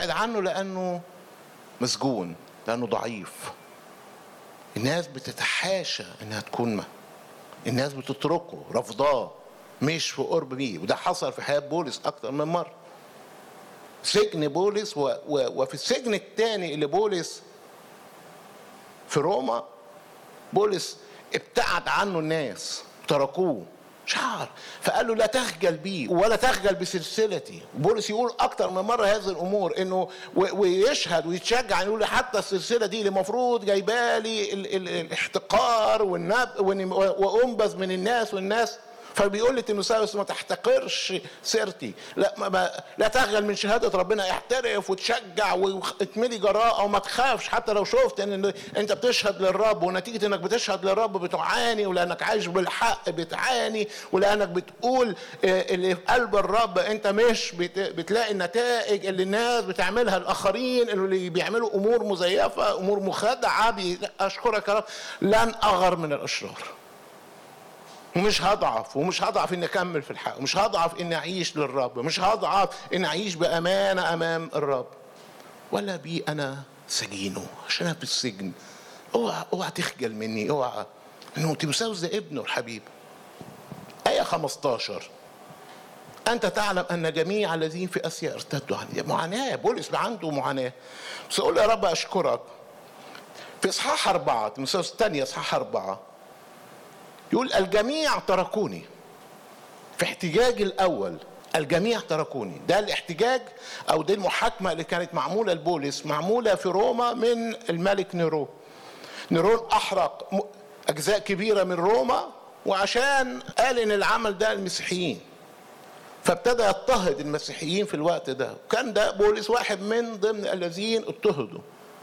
بتبعد عنه لانه مسجون لانه ضعيف الناس بتتحاشى انها تكون ما الناس بتتركه رفضاه مش في قرب بيه وده حصل في حياه بولس اكتر من مره سجن بولس و و وفي السجن الثاني اللي بولس في روما بولس ابتعد عنه الناس تركوه شعر فقال له لا تخجل بي ولا تخجل بسلسلتي بولس يقول اكتر من مره هذه الامور انه ويشهد ويتشجع يقول حتى السلسله دي اللي المفروض جايبالي الاحتقار والنب وانبذ من الناس والناس فبيقول لتيموثاوس ما تحتقرش سيرتي لا ما ما لا تخجل من شهاده ربنا احترف وتشجع واتملي جراءه وما تخافش حتى لو شفت ان انت بتشهد للرب ونتيجه انك بتشهد للرب بتعاني ولانك عايش بالحق بتعاني ولانك بتقول اللي في قلب الرب انت مش بتلاقي النتائج اللي الناس بتعملها الاخرين اللي بيعملوا امور مزيفه امور مخادعه اشكرك يا رب لن اغر من الاشرار ومش هضعف ومش هضعف اني اكمل في الحق ومش هضعف اني اعيش للرب مش هضعف اني اعيش بامانه امام الرب ولا بي انا سجينه عشان انا في السجن اوعى اوعى تخجل مني اوعى انه تيموثاوس ده ابنه الحبيب آية 15 أنت تعلم أن جميع الذين في آسيا ارتدوا عني معاناة بولس عنده معاناة بس أقول يا رب أشكرك في إصحاح أربعة تيموثاوس الثانية إصحاح أربعة يقول الجميع تركوني في احتجاج الاول الجميع تركوني ده الاحتجاج او دي المحاكمه اللي كانت معموله لبولس معموله في روما من الملك نيرون نيرون احرق اجزاء كبيره من روما وعشان قال ان العمل ده المسيحيين فابتدى يضطهد المسيحيين في الوقت ده وكان ده بولس واحد من ضمن الذين اضطهدوا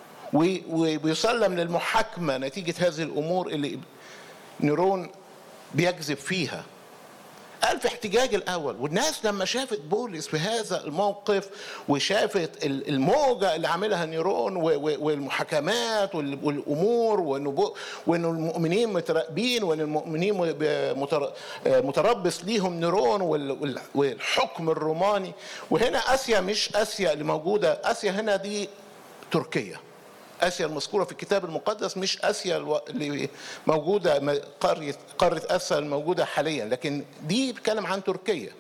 ويسلم للمحاكمه نتيجه هذه الامور اللي نيرون بيكذب فيها قال في احتجاج الاول والناس لما شافت بولس في هذا الموقف وشافت الموجه اللي عاملها نيرون والمحاكمات والامور وانه المؤمنين متراقبين وان المؤمنين متربص ليهم نيرون والحكم الروماني وهنا اسيا مش اسيا اللي موجوده اسيا هنا دي تركيا اسيا المذكوره في الكتاب المقدس مش اسيا اللي موجوده قريه قاره اسيا الموجوده حاليا لكن دي بتتكلم عن تركيا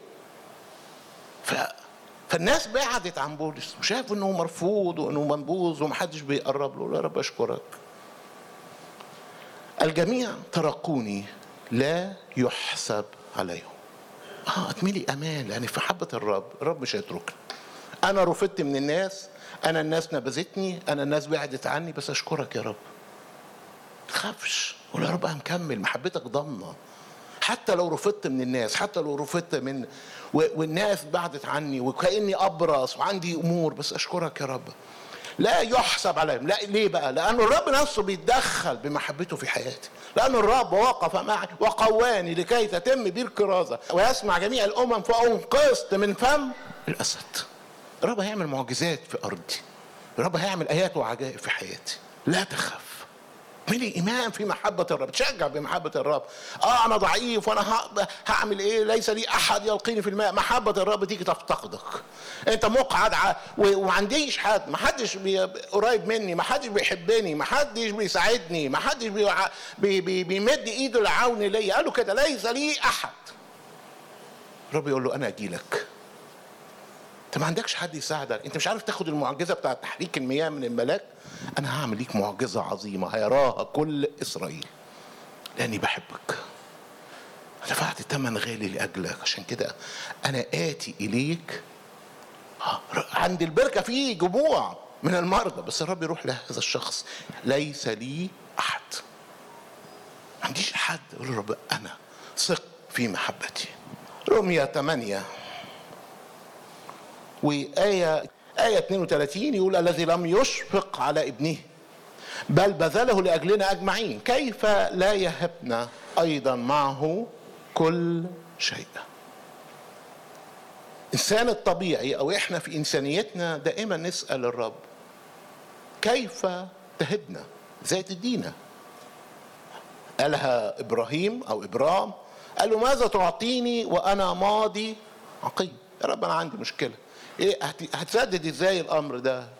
ف فالناس بعدت عن بولس وشافوا انه مرفوض وانه منبوذ ومحدش بيقرب له يا رب اشكرك الجميع تركوني لا يحسب عليهم اه اتملي امان لان في محبه الرب الرب مش هيتركني انا رفضت من الناس انا الناس نبذتني انا الناس بعدت عني بس اشكرك يا رب تخافش قول يا رب انا مكمل محبتك ضامنه حتى لو رفضت من الناس حتى لو رفضت من والناس بعدت عني وكاني ابرص وعندي امور بس اشكرك يا رب لا يحسب عليهم لا ليه بقى لان الرب نفسه بيتدخل بمحبته في حياتي لان الرب وقف معي وقواني لكي تتم بي الكرازه ويسمع جميع الامم فانقذت من فم الاسد الرب هيعمل معجزات في ارضي الرب هيعمل ايات وعجائب في حياتي لا تخاف ملي ايمان في محبه الرب تشجع بمحبه الرب اه انا ضعيف وانا هعمل ايه ليس لي احد يلقيني في الماء محبه الرب تيجي تفتقدك انت مقعد ع... وما عنديش حد ما حدش بي... قريب مني ما حدش بيحبني ما حدش بيساعدني ما حدش بي... بي... بي... بيمد ايده لعوني ليا قال له كده ليس لي احد الرب يقول له انا اجي لك انت ما عندكش حد يساعدك انت مش عارف تاخد المعجزه بتاعه تحريك المياه من الملاك انا هعمل ليك معجزه عظيمه هيراها كل اسرائيل لاني بحبك دفعت ثمن غالي لاجلك عشان كده انا اتي اليك عند البركه في جموع من المرضى بس الرب يروح لهذا الشخص ليس لي احد ما عنديش حد يقول الرب انا ثق في محبتي رمية 8 وآية آية 32 يقول الذي لم يشفق على ابنه بل بذله لأجلنا أجمعين كيف لا يهبنا أيضا معه كل شيء الإنسان الطبيعي أو إحنا في إنسانيتنا دائما نسأل الرب كيف تهبنا ازاي تدينا قالها إبراهيم أو إبرام قال له ماذا تعطيني وأنا ماضي عقيم يا رب أنا عندي مشكلة ايه هت- هتسدد ازاي الامر ده